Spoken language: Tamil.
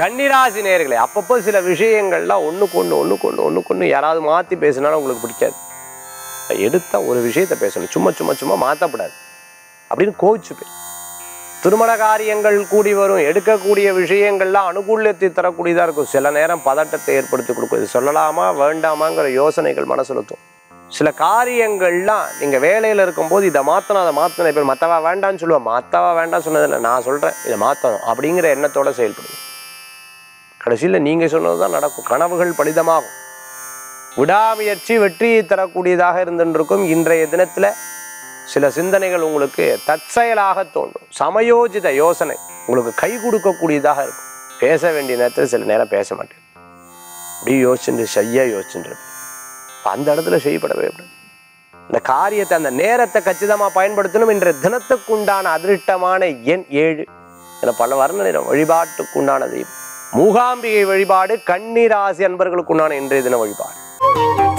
கன்னிராசி நேர்களே அப்பப்போ சில விஷயங்கள்லாம் ஒண்ணுக்கு ஒண்ணு ஒண்ணுக்கு ஒண்ணு ஒண்ணுக்கு ஒண்ணு யாராவது மாத்தி பேசினாலும் உங்களுக்கு பிடிக்காது எடுத்தா ஒரு விஷயத்த பேசணும் சும்மா சும்மா சும்மா மாத்தப்படாது அப்படின்னு கோவிச்சு போய் திருமண காரியங்கள் கூடி வரும் எடுக்கக்கூடிய விஷயங்கள்லாம் அனுகூல்யத்தை தரக்கூடியதாக இருக்கும் சில நேரம் பதட்டத்தை ஏற்படுத்தி கொடுக்கும் இது சொல்லலாமா வேண்டாமாங்கிற யோசனைகள் மனசுல தோணும் சில காரியங்கள்லாம் நீங்க வேலையில இருக்கும்போது இதை மாத்தணும் அதை மாத்தணும் இப்போ மத்தவா வேண்டாம்னு சொல்லுவேன் மத்தவா வேண்டாம் சொன்னதில்லை நான் சொல்றேன் இதை மாத்தணும் அப்படிங்கிற எண்ணத்தோட செயல்படுங்க கடைசியில நீங்க சொன்னதுதான் நடக்கும் கனவுகள் பலிதமாகும் விடாமுயற்சி வெற்றியை தரக்கூடியதாக இருந்துருக்கும் இன்றைய தினத்துல சில சிந்தனைகள் உங்களுக்கு தற்செயலாக தோன்றும் சமயோஜித யோசனை உங்களுக்கு கை கொடுக்கக்கூடியதாக இருக்கும் பேச வேண்டிய நேரத்தில் சில நேரம் பேச மாட்டேன் அப்படியே யோசிச்சுட்டு செய்ய யோசிச்சுட்டு இருப்பேன். அந்த இடத்துல செய்யப்படவே கூடாது இந்த காரியத்தை அந்த நேரத்தை கச்சிதமா பயன்படுத்தணும் என்ற தினத்துக்குண்டான அதிருஷ்டமான எண் ஏழு என பல வர்ண நிறம் வழிபாட்டுக்குண்டான தெய்வம் மூகாம்பிகை வழிபாடு கன்னிராசி அன்பர்களுக்குண்டான இன்றைய தின வழிபாடு